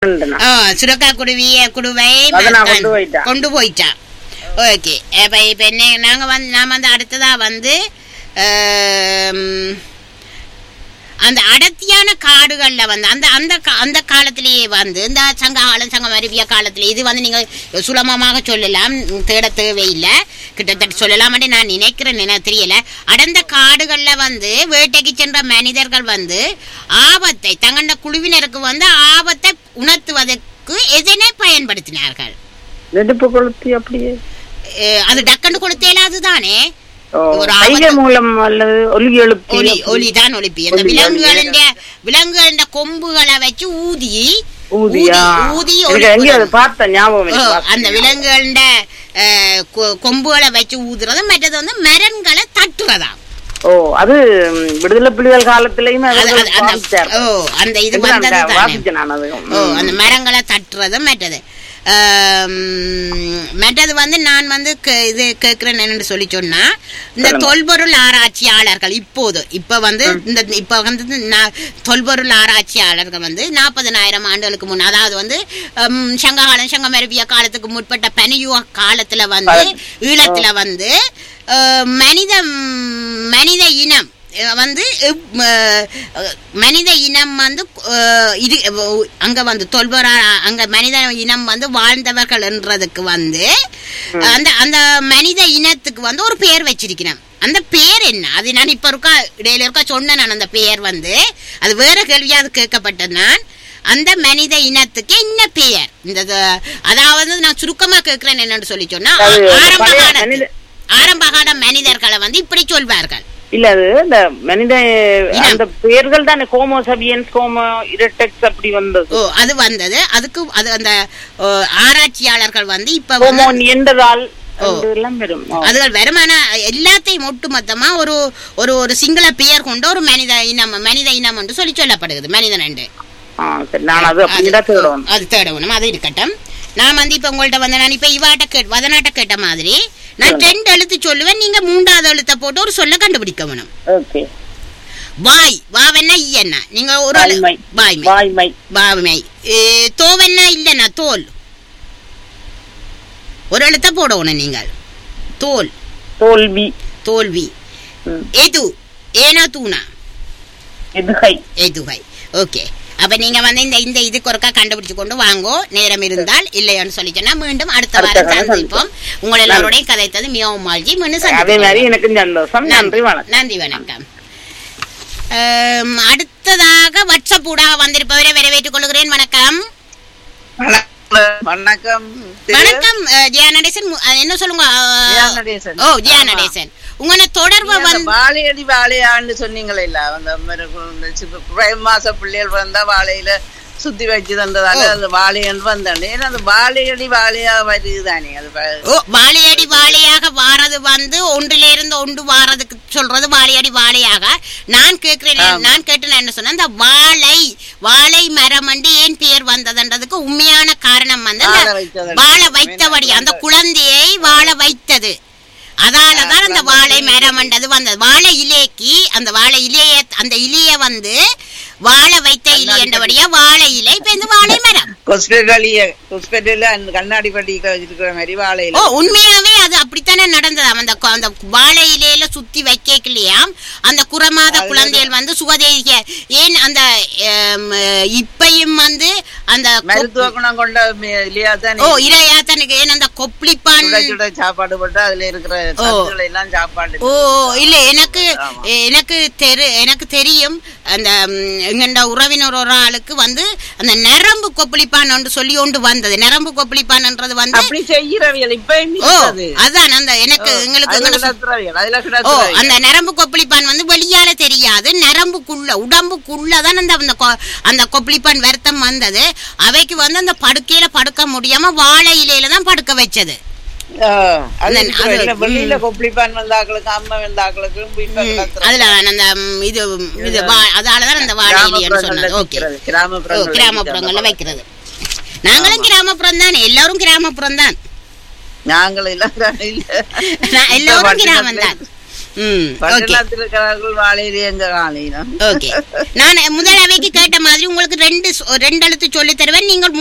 நான். ஆ, சுரக்கா குடுவிய குடுவை அதை நான் ம- கொண்டு போயிட்டேன். கொண்டு போயிட்டா ஓகே இப்போ இப்போ என்ன நாங்கள் வந்து நான் வந்து அடுத்ததாக வந்து ஆம், அந்த அடர்த்தியான காடுகளில் வந்து அந்த அந்த கா- அந்த காலத்திலேயே வந்து இந்த சங்ககாலம் சங்கம் அருவிய காலத்தில் இது வந்து நீங்கள் சுலபமாக சொல்லலாம் தேட தேவையில்லை கிட்டத்தட்ட சொல்லலாம்னு நான் நினைக்கிறேன் எனக்கு தெரியல அடர்ந்த காடுகளில் வந்து வேட்டைக்கு சென்ற மனிதர்கள் வந்து ஆபத்தை தங்கண்ட குழுவினருக்கு வந்து ஆபத்தை உணர்த்துவதற்கு எதனை பயன்படுத்தினார்கள் நெருப்பு கொளுத்தி அப்படியே அஹ் அது டக்குன்னு கொடுத்தேல அதுதானே ஓ, ஒரு கைகை ஆபத்து- மூலம் அல்லது ஒலி எழுப்பி ஒலி ஒலி தான் ஒலிப்பி அந்த ஒலி, விலங்குகளின் விலங்குகளின் கொம்புகளை வச்சு ஊதி ஊதியா ஊதி- ஊதி எனக்கு ஒலி எங்கேயோ அதை கொடுக்கும். பார்த்த ஞாபகம் ஓ, இருக்கு. அந்த விலங்குகளின் கொம்புகளை வச்சு ஊதுறது மற்றது வந்து மரங்களை தட்டுறதா ஓ அது ம், விடுதலை புலிகள் காலத்திலயும் அது- அவர்கள் அது- அந்த பாவிச்சார். ஓ அந்த இது இது நான் வந்தது தானே வாசிச்சேன் நான் அது. ஓ ம். அந்த மரங்களை தட்டுறது மற்றது ஆம், மற்றது வந்து நான் வந்து கே- இது கேட்கிறேன் என்னன்னு சொல்லி சொன்னா இந்த சொல்லுங்க. தொல்பொருள் ஆராய்ச்சியாளர்கள் இப்போது இப்ப வந்து இந்த இப்ப வந்து நா- தொல்பொருள் ஆராய்ச்சியாளர்கள் வந்து நாற்பதனாயிரம் ஆண்டுகளுக்கு முன் அதாவது வந்து ஹம், சங்ககாலம் சங்கமருவிய காலத்துக்கு முற்பட்ட பனியுக காலத்துல வந்து ஈழத்துல வந்து அஹ், மனித மனித இனம் அஹ், வந்து இப்- அஹ், அஹ், மனித இனம் வந்து அஹ், இது அஹ், அங்க வந்து தொல்பொரா அங்க மனித இனம் வந்து வாழ்ந்தவர்கள் என்றதுக்கு வந்து அந்த அந்த மனித இனத்துக்கு வந்து ஒரு பெயர் வச்சிருக்கிறேன் அந்த பேர் என்ன அது நான் இப்ப இருக்கா இடையில இருக்கா சொன்னேன் நான் அந்த பெயர் வந்து அது வேற கேள்வியா அது கேட்கப்பட்டது நான் அந்த மனித இனத்துக்கு என்ன பெயர் இந்த இது- அதாவது நான் சுருக்கமா கேட்கிறேன் என்னன்னு சொல்லி சொன்னா அது ஆரம்ப பழைய காலத்து மனித- ஆரம்ப கால மனிதர்களை வந்து இப்படி சொல்வார்கள் இல்ல அது இந்த மனித இனம். அந்த பெயர்கள் தானே கோமோ சபியன்ஸ் கோமோ இரட்டெக்ஸ் அப்படி வந்தது ஓ அது வந்தது அதுக்கு அது அந்த ஓ, ஆராய்ச்சியாளர்கள் வந்து இப்ப கோமோ வந்து நியண்டதால் ஓ. எல்லாம் வரும் ஓ. அதுகள் வருமான எல்லாத்தையும் ஒட்டுமொத்தமா ஒரு ஒரு ஒரு சிங்கள பெயர் கொண்ட ஒரு மனித இனம் மனித இனம் என்று சொல்லி சொல்லப்படுகிறது மனிதன் என்று ஆ, சரி நான் அது அப்படிதான் தேடுவேன் அது தேடணும் அது இருக்கட்டும் நான் வந்து இப்ப உங்கள்ட்ட வந்து நான் இப்ப இவாட்ட கேட் வதனாட்ட கேட்ட மாதிரி நான் ரெண்டு எழுத்து சொல்லுவேன் நீங்க மூன்றாவது எழுத்தை போட்டு ஒரு சொல்ல கண்டுபிடிக்க வேணும் ஓகே வாய் வாவென்னா ஈயண்ணா நீங்க ஒரு எழு- வாய்மை. வாய்மை வாய்மை வாய்மை ஏ, தோவென்னா இல்லைண்ணா தோல் ஒரு எழுத்த போடணும் நீங்கள் தோல் தோல்வி தோல்வி ம். எது ஏனா தூணா எதுகை எதுகை ஓகே அப்ப நீங்க வந்து இந்த இந்த இதுக்கு ஒருக்கா கண்டுபிடிச்சு கொண்டு வாங்கோ நேரம் இருந்தால் இல்லையோன்னு சொல்லி சொன்னா மீண்டும் அடுத்த அடுத்த வாரம் வாரம் சந்திப்போம் உங்கள் எல்லாரோடையும் கதைத்தது மிகவும் மாழ்ஜி மீண்டும் அதே சந்திப்போம். மாதிரி எனக்கு சந்தோஷம் நன்றி வணக்கம் நன்றி வணக்கம் ஆம், அடுத்ததாக வாட்ஸ்அப் ஊடாக வந்திருப்பவரை வரவேற்றுக் கொள்கிறேன் வணக்கம் வணக்கம் திரு வணக்கம் அஹ், ஜெயா நடேசன் மு- அஹ், என்ன சொல்லுங்க அஹ், ஜெயா நடேசன். ஓ ஜெயா ஆமா. நடேசன் உங்களை தொடர்பு நீங்க அந்த வந்து வாழையடி வாழையான்னு சொன்னீங்களே இல்ல அந்த மாதிரி இந்த சி- பிறகு மாச பிள்ளைகள் வந்தா வாழையில சுத்தி வச்சு தந்ததால ஓ. அது வாழையன்னு வந்தாங்க ஏன்னா அந்த வாழையடி வாழையா வருதுதானே அது ப- ஓ வாழையடி வாழையாக வாரது வந்து ஒன்றிலிருந்து ஒன்று வாரதுக்கு சொல்றது வாழையடி வாழையாக நான் கேட்கிறேன் ஆமா. நான் கேட்டு நான் என்ன சொன்னேன் இந்த வாழை வாழை மரம் வந்து ஏன் பெயர் வந்ததுன்றதுக்கு உண்மையான காரணம் வந்து அந்த வாழ வைத்தது. வாழ வைத்தபடி அந்த குழந்தையை வாழ வைத்தது அதாலதான் அந்த வாழை மரம் என்றது வந்தது வாழை இலைக்கு அந்த வாழை இலைய அந்த இலைய வந்து வாழ வைத்த இலை என்றபடியா வாழை இலை இப்ப இந்த வாழை மரம் ஹாஸ்பிட்டலிய ஹாஸ்பிட்டல்ல அந்த கண்ணாடி பட்டி இருக்கிற மாதிரி ஓ வாழையில உண்மையாவே அது அப்படித்தானே நடந்ததாம் அந்த கொ- அந்த வாழை இலையில சுத்தி வைக்கலையாம் அந்த குறமாத குழந்தைகள் வந்து சுகதேக ஏன் அந்த ஆம், இப்பையும் வந்து அந்த கொப்- மருத்துவ குணம் கொண்ட மி- இல்லையா ஓ தானே இரையாத்தனுக்கு ஏன் அந்த கொப்ளிப்பான் சுட சுட சாப்பாடு போட்டு அதுல இருக்கிற ஓ. சத்துக்களை எல்லாம் சாப்பாடு ஓ இல்ல எனக்கு ஆமா. எனக்கு தெரு எனக்கு தெரியும் அந்த ம், எங்கண்ட உறவினர் ஒரு ஆளுக்கு வந்து அந்த நரம்பு கொப்பளிப்பான் சொல்லி ஒன்று வந்தது நரம்பு கொப்பளிப்பான்ன்றது வந்து அப்படி செய்யறவியல் இப்ப ஓ அதான் அந்த எனக்கு எங்களுக்கு அதுல எங்கன சொ- கிடத்துறவியல் அதுல ஓ கிடத்துறவியல் அந்த நரம்பு கொப்பளிப்பான் வந்து வெளியால தெரியாது நரம்புக்குள்ள உடம்புக்குள்ள தான் அந்த அந்த கொ- அந்த கொப்பளிப்பான் வருத்தம் வந்தது அவைக்கு வந்து அந்த படுக்கையில படுக்க முடியாம வாழை இலையில தான் படுக்க வச்சது ஆ, அது அந்த- இருக்கிற அது- இல்ல, வெளியில கொப்பளிப்பான் வந்தாக்களுக்கு அம்மா வந்தாக்களுக்கு இப்ப ம், கிடத்துற- அதுல அந்த ம், இது இது வா- அதாலதான் அந்த வாழை இலைன்னு கிராமப்புறங்கள்ல சொன்னது ஓகே வைக்கிறது, ஓ கிராமப்புறங்கள்ல கிராமப்புறங்கள்ல வைக்கிறது. வைக்கிறது நாங்களும் கிராமப்புறம் தானே எல்லாரும் கிராமப்புறம் தான் நாங்கள் எல்லாம் இல்ல நான் எல்லோரும் கிராமம் தான் ம் ஓகே பட்டணத்தில் இருக்கிறார்கள் வாழையிலே எங்க காணினா ஓகே நான் முதல் அவைக்கு கேட்ட மாதிரி உங்களுக்கு ரெண்டு சொ- ரெண்டு எழுத்து சொல்லி தருவேன் நீங்கள்